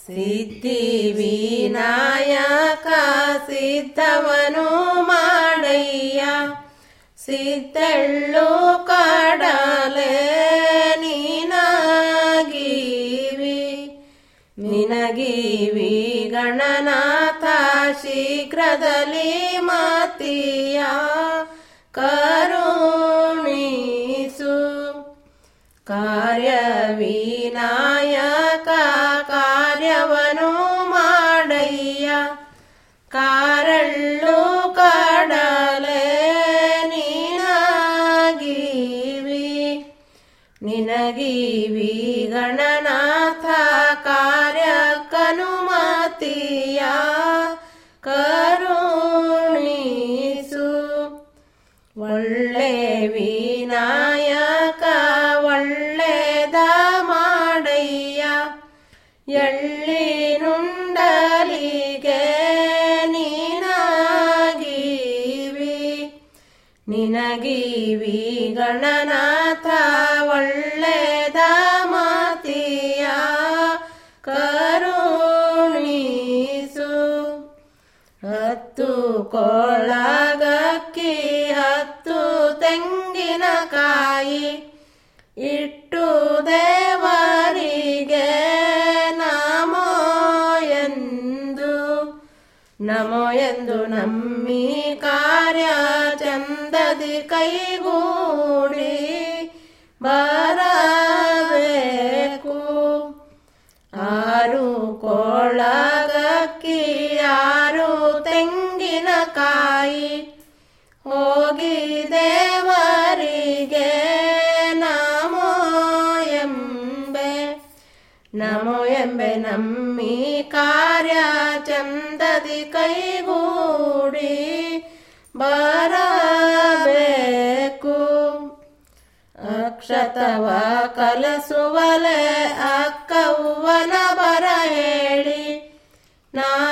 ಸಿದ್ಧಿ ವಿನಾಯಕ ಸಿದ್ಧವನು ಮಾಡಯ್ಯ ಸಿದ್ದೆಳ್ಳು ಕಡಲೆ ನೀನಾಗಿವಿ ನಿನಗೀವಿ ಗಣನಾಥ ಶೀಘ್ರದಲ್ಲಿ ಮತಿಯ ಕರುಣಿಸು ಕಾರ್ಯವಿನಾಯಕ ಕಾರ್ಯವನು ಮಾಡಯ್ಯ ಕಾರಳ್ಳು ಕಡಲೆ ನೀನಾಗಿವಿ ನಿನಗೀವಿ ಗಣನಾಥ ಕಾರ್ಯಕ್ಕನುಮತಿಯ ಕರುಣಿಸು ಒಳ್ಳೆ ವಿನಾಯಕ ಒಳ್ಳೆದ ಮಾಡಯ್ಯ ಎಳ್ಳಿನುಂಡಲಿಗೆ ನೀನಾಗಿವಿ ನಿನಗೀವಿ ಗಣನಾಥ ಒಳ್ಳೆದ ಮಾತಿಯ ಕರುಣಿಸು ಹತ್ತು ಕೊಳಗಕ್ಕಿ ಹತ್ತು ತೆಂಗಿನಕಾಯಿ ಇಟ್ಟು ದೇವರಿಗೆ ನಮೋ ಎಂದು ನಮೋ ಎಂದು ನಮ್ಮಿ ಕಾರ್ಯ ಚಂದದಿ ಕೈಗೂಡಿ ಬರಬೇಕು ಆರು ಕೊಳಗಕ್ಕಿ ಆರು ತೆಂಗಿನಕಾಯಿ ಹೋಗಿ ದೇವರಿಗೆ ನಮೋ ಎಂಬೆ ನಮೋ ಎಂಬೆ ನಮ್ಮಿ ಕಾರ್ಯ ಚಂದದಿ ಕೈಗೂಡಿ ಬರಬೇಕು ಅಕ್ಷತವ ಕಲಸುವಲೆ ಅಕ್ಕವ್ವನ ಬರ ಹೇಳಿ ನಾ